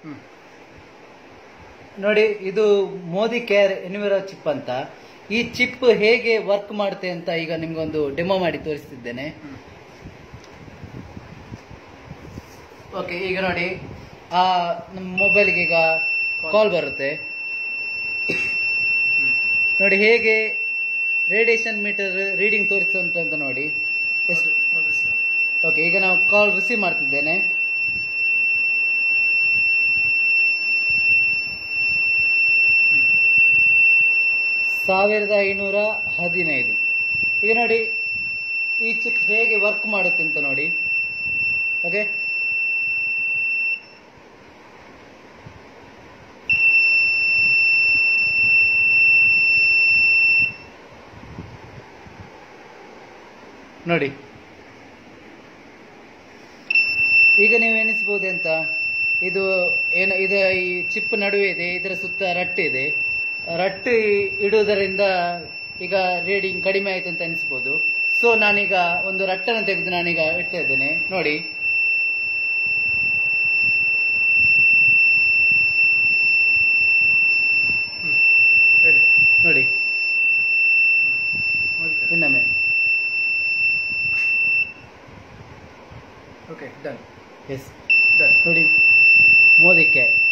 ಹ್ಮ್ ನೋಡಿ ಇದು Modi care ಎನ್ವಿರೋ chip ಅಂತ ಈ ಚಿಪ್ ಹೇಗೆ ವರ್ಕ್ ಮಾಡುತ್ತೆ ಅಂತ ಈಗ ನಿಮ್ಗೊಂದು ಡೆಮೋ ಮಾಡಿ ತೋರಿಸ್ತಿದ್ದೇನೆ ಹ್ಮ್ ಓಕೆ ಈಗ ನೋಡಿ ಆ ನಮ್ಮ ಮೊಬೈಲ್ಗೆ ಈಗ ಕಾಲ್ ಬರುತ್ತೆ ಹ್ಮ್ ನೋಡಿ ಹೇಗೆ ರೇಡಿಯೇಷನ್ ಮೀಟರ್ ರೀಡಿಂಗ್ ತೋರಿಸುಂಟು ಅಂತ ನೋಡಿ ಎಷ್ಟು ಹೌದು ಸರ್ ಓಕೆ ಈಗ ನಾವು ಕಾಲ್ ರಿಸೀವ್ ಮಾಡ್ತಿದ್ದೇನೆ ಹ್ಮ್ ಸಾವಿರದ ಐನೂರ ಹದಿನೈದು ಈಗ ನೋಡಿ ಈ ಚಿಪ್ ಹೇಗೆ ವರ್ಕ್ ಮಾಡುತ್ತೆ ಅಂತ ನೋಡಿ ಓಕೆ ನೋಡಿ ಈಗ ನೀವು ಎನಿಸ್ಬೋದು ಅಂತ ಇದು ಏನು ಇದು ಈ ಚಿಪ್ ನಡುವೆ ಇದೆ ಇದರ ಸುತ್ತ ರಟ್ಟು ಇದೆ ರಟ್ಟು ಇಡುವುದರಿಂದ ಈಗ ರೀಡಿಂಗ್ ಕಡಿಮೆ ಆಯ್ತು ಅಂತ ಅನಿಸ್ಬೋದು ಸೊ ನಾನೀಗ ಒಂದು ರಟ್ಟನ್ನು ತೆಗೆದು ನಾನೀಗ ಇಡ್ತಾ ಇದ್ದೇನೆ ನೋಡಿ ಹ್ಮ್ ರೆಡಿ ನೋಡಿ ಮುಗಿತು ಇನ್ನೊಮ್ಮೆ ಓಕೆ ಡನ್ ಎಸ್ ಡನ್ ನೋಡಿ ಮೋದಿ ಕೇರ್